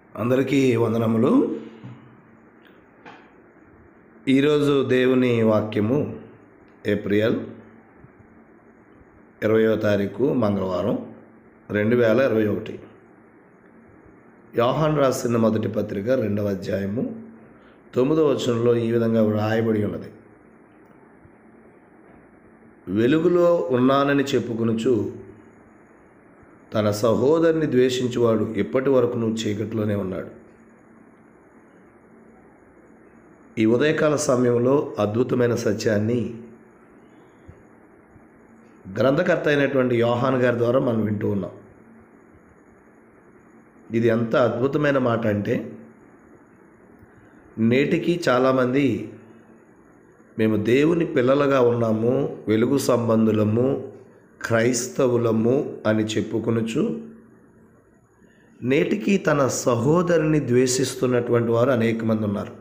అందరికీ వందనములు ఈరోజు దేవుని వాక్యము ఏప్రిల్ ఇరవయో తారీఖు మంగళవారం రెండు వేల ఇరవై ఒకటి యోహాన్ రాసిన మొదటి పత్రిక రెండవ అధ్యాయము తొమ్మిదవ వచనంలో ఈ విధంగా వ్రాయబడి ఉన్నది వెలుగులో ఉన్నానని చెప్పుకొనుచు తన సహోదరుని ద్వేషించువాడు ఎప్పటి వరకు నువ్వు చీకటిలోనే ఉన్నాడు ఈ ఉదయకాల సమయంలో అద్భుతమైన సత్యాన్ని గ్రంథకర్త అయినటువంటి యోహాన్ గారి ద్వారా మనం వింటూ ఉన్నాం ఇది ఎంత అద్భుతమైన మాట అంటే నేటికి చాలామంది మేము దేవుని పిల్లలుగా ఉన్నాము వెలుగు సంబంధులము క్రైస్తవులము అని చెప్పుకొనుచు నేటికి తన సహోదరుని ద్వేషిస్తున్నటువంటి వారు అనేక మంది ఉన్నారు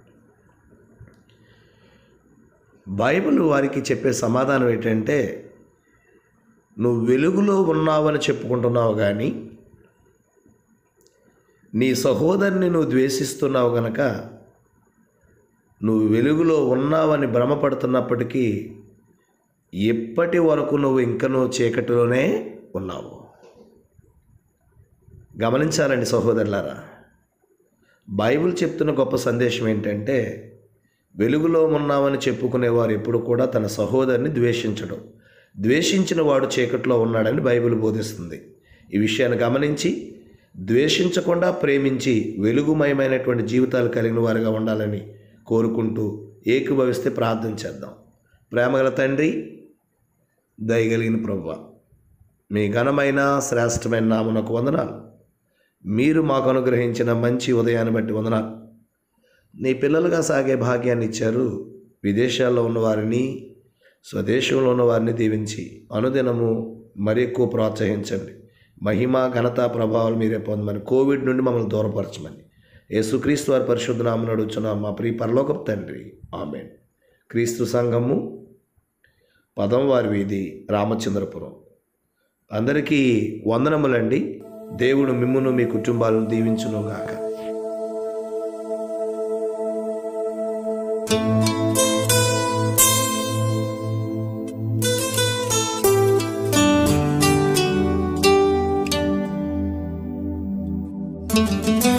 బైబిల్ వారికి చెప్పే సమాధానం ఏంటంటే నువ్వు వెలుగులో ఉన్నావని చెప్పుకుంటున్నావు కానీ నీ సహోదరుని నువ్వు ద్వేషిస్తున్నావు గనక నువ్వు వెలుగులో ఉన్నావని భ్రమపడుతున్నప్పటికీ ఎప్పటి వరకు నువ్వు ఇంకా నువ్వు చీకటిలోనే ఉన్నావు గమనించాలండి సహోదరులారా బైబిల్ చెప్తున్న గొప్ప సందేశం ఏంటంటే వెలుగులో ఉన్నామని చెప్పుకునేవారు ఎప్పుడు కూడా తన సహోదరుని ద్వేషించడం ద్వేషించిన వాడు చీకట్లో ఉన్నాడని బైబిల్ బోధిస్తుంది ఈ విషయాన్ని గమనించి ద్వేషించకుండా ప్రేమించి వెలుగుమయమైనటువంటి జీవితాలు కలిగిన వారిగా ఉండాలని కోరుకుంటూ ఏకీభవిస్తే ప్రార్థన చేద్దాం ప్రేమగల తండ్రి దయగలిగిన ప్రభువ మీ ఘనమైన శ్రేష్టమైన నామునకు వందనాలు మీరు మాకు అనుగ్రహించిన మంచి ఉదయాన్ని బట్టి వందనాలు నీ పిల్లలుగా సాగే భాగ్యాన్ని ఇచ్చారు విదేశాల్లో ఉన్నవారిని స్వదేశంలో ఉన్నవారిని దీవించి అనుదినము మరి ఎక్కువ ప్రోత్సహించండి మహిమ ఘనత ప్రభావాలు మీరే పొందమని కోవిడ్ నుండి మమ్మల్ని దూరపరచమని యేసుక్రీస్తు వారి పరిశుద్ధ నామను అడుగుచున్న మా ప్రియ పరలోకపు తండ్రి ఆమె క్రీస్తు సంఘము పదం వారి వీధి రామచంద్రపురం అందరికీ వందనములండి దేవుడు మిమ్మును మీ కుటుంబాలను దీవించునుగాక thank you